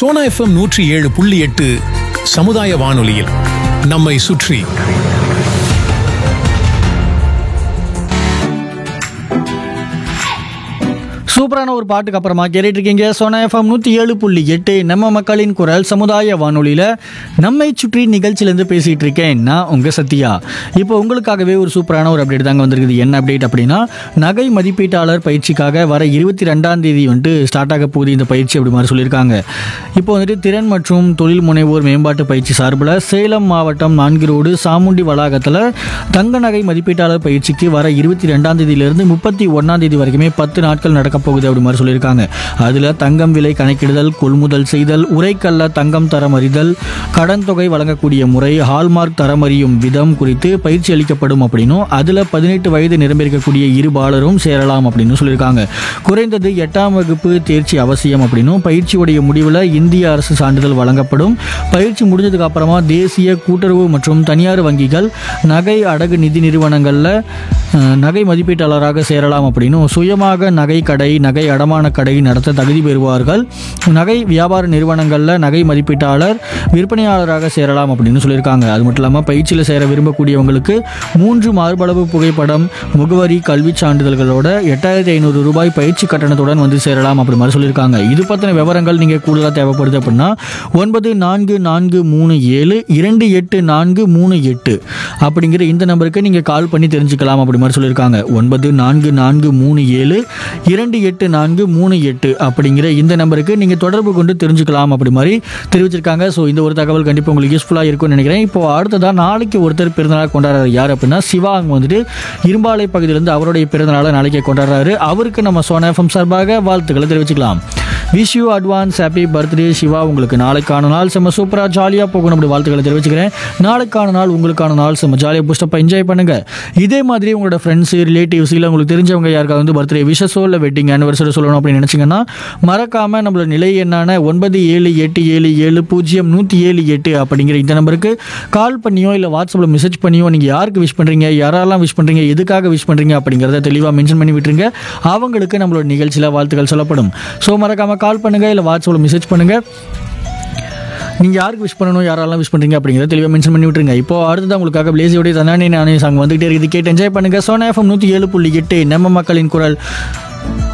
Sona FM நூற்றி ஏழு புள்ளி எட்டு சமுதாய வானொலியில் நம்மை சுற்றி சூப்பரான ஒரு பாட்டுக்கு அப்புறமா கேட்டுட்டு இருக்கீங்க சோனா எஃப்எம் நூற்றி ஏழு புள்ளி எட்டு நம்ம மக்களின் குரல் சமுதாய வானொலியில் நம்மை சுற்றி நிகழ்ச்சியிலேருந்து பேசிகிட்டு இருக்கேன் நான் உங்கள் சத்யா இப்போ உங்களுக்காகவே ஒரு சூப்பரான ஒரு அப்டேட் தாங்க வந்திருக்குது என்ன அப்டேட் அப்படின்னா நகை மதிப்பீட்டாளர் பயிற்சிக்காக வர இருபத்தி ரெண்டாம் தேதி வந்துட்டு ஸ்டார்ட் ஆக போகுது இந்த பயிற்சி அப்படி மாதிரி சொல்லியிருக்காங்க இப்போ வந்துட்டு திறன் மற்றும் தொழில் முனைவோர் மேம்பாட்டு பயிற்சி சார்பில் சேலம் மாவட்டம் நான்கு ரோடு சாமுண்டி வளாகத்தில் தங்க நகை மதிப்பீட்டாளர் பயிற்சிக்கு வர இருபத்தி ரெண்டாம் தேதியிலிருந்து முப்பத்தி ஒன்றாம் தேதி வரைக்குமே பத்து நாட்கள் நடக்க போகுது அப்படி மாதிரி சொல்லியிருக்காங்க அதில் தங்கம் விலை கணக்கிடுதல் கொள்முதல் செய்தல் உரைக்கல்ல தங்கம் தரம் அறிதல் கடன் தொகை வழங்கக்கூடிய முறை ஹால்மார்க் தரம் அறியும் விதம் குறித்து பயிற்சி அளிக்கப்படும் அப்படின்னும் அதில் பதினெட்டு வயது நிரம்பியிருக்கக்கூடிய இருபாலரும் சேரலாம் அப்படின்னு சொல்லியிருக்காங்க குறைந்தது எட்டாம் வகுப்பு தேர்ச்சி அவசியம் அப்படின்னும் பயிற்சியுடைய முடிவில் இந்திய அரசு சான்றிதழ் வழங்கப்படும் பயிற்சி முடிஞ்சதுக்கு அப்புறமா தேசிய கூட்டுறவு மற்றும் தனியார் வங்கிகள் நகை அடகு நிதி நிறுவனங்களில் அஹ், நகை மதிப்பீட்டாளராக சேரலாம் அப்படின்னும் சுயமாக நகை கடை நகை அடமான கடை நடத்த தகுதி பெறுவார்கள் நகை வியாபார நிறுவனங்களில் நகை மதிப்பீட்டாளர் விற்பனையாளராக சேரலாம் அப்படின்னு சொல்லியிருக்காங்க அது மட்டும் இல்லாமல் பயிற்சியில் சேர விரும்பக்கூடியவங்களுக்கு மூன்று மார்பளவு புகைப்படம் முகவரி கல்விச் சான்றிதழ்களோட எட்டாயிரத்தி ஐநூறு ரூபாய் பயிற்சி கட்டணத்துடன் வந்து சேரலாம் அப்படி மாதிரி சொல்லியிருக்காங்க இது பற்றின விவரங்கள் நீங்கள் கூடுதலாக தேவைப்படுது அப்படின்னா ஒன்பது நான்கு நான்கு மூணு ஏழு இரண்டு எட்டு நான்கு மூணு எட்டு அப்படிங்கிற இந்த நம்பருக்கு நீங்கள் கால் பண்ணி தெரிஞ்சுக்கலாம் அப்படி மாதிரி சொல்லியிருக்காங்க ஒன்பது நான்கு நான்கு மூணு ஏழு இரண்டு எட்டு நான்கு மூணு எட்டு அப்படிங்கிற இந்த நம்பருக்கு நீங்கள் தொடர்பு கொண்டு தெரிஞ்சுக்கலாம் அப்படி மாதிரி தெரிவிச்சிருக்காங்க ஸோ இந்த ஒரு தகவல் கண்டிப்பாக உங்களுக்கு யூஸ்ஃபுல்லாக இருக்கும்னு நினைக்கிறேன் இப்போ அடுத்ததாக நாளைக்கு ஒருத்தர் பிறந்தநாள் கொண்டாடுறாரு யார் அப்படின்னா சிவா அங்கே வந்துட்டு இரும்பாலை பகுதியிலேருந்து அவருடைய பிறந்தநாளை நாளைக்கு கொண்டாடுறாரு அவருக்கு நம்ம சோனா எஃப்எம் சார்பாக வாழ்த்துக்களை தெரிவிச்சுக்கலாம் wish you advance happy birthday Siva உங்களுக்கு நாளைக்கான நாள் செம்ம சூப்பராக ஜாலியாக போகணும் அப்படி வாழ்த்துக்களை தெரிவிச்சுக்கிறேன் நாளைக்கான நாள் உங்களுக்கான நாள் செம்ம ஜாலியாக புஷ்டப்பாக என்ஜாய் பண்ணுங்க இதே மாதிரி உங்களோட ஃப்ரெண்ட்ஸு ரிலேட்டிவ்ஸ் இல்லை உங்களுக்கு தெரிஞ்சவங்க யாருக்காவது வந்து பர்த்டே விஷஸோ இல்லை வெட்டிங் ஆனிவர்சரி சொல்லணும் அப்படின்னு நினச்சிங்கன்னா மறக்காமல் நம்மளோட நிலை என்னான ஒன்பது ஏழு எட்டு ஏழு ஏழு பூஜ்ஜியம் நூற்றி ஏழு எட்டு அப்படிங்கிற இந்த நம்பருக்கு கால் பண்ணியோ இல்லை வாட்ஸ்அப்பில் மெசேஜ் பண்ணியோ நீங்கள் யாருக்கு விஷ் பண்ணுறீங்க யாரெல்லாம் விஷ் பண்ணுறீங்க எதுக்காக விஷ் பண்ணுறீங்க அப்படிங்கிறத தெளிவாக மென்ஷன் பண்ணி விட்டுருங்க அவங்களுக்கு நம்மளோட நிகழ்ச்சியில் வாழ்த்துக்கள் சொல்லப்படும் ஸோ மறக்காமல் கால் பண்ணுங்கள் இல்லை வாட்ஸ்அப்பில் மெசேஜ் பண்ணுங்கள் நீங்கள் யாருக்கு விஷ் பண்ணணும் யாரெல்லாம் விஷ் பண்ணுறீங்க அப்படிங்கிறத தெளிவாக மென்ஷன் பண்ணி விட்டுருங்க இப்போ அடுத்ததான் உங்களுக்காக பிளேசியோடைய தனானி நானே சாங் வந்துகிட்டே இருக்குது கேட்டு என்ஜாய் பண்ணுங்கள் சோனா எஃப்எம் நூற்றி ஏழு புள்ளி எட்டு நம்ம மக்களின் குரல்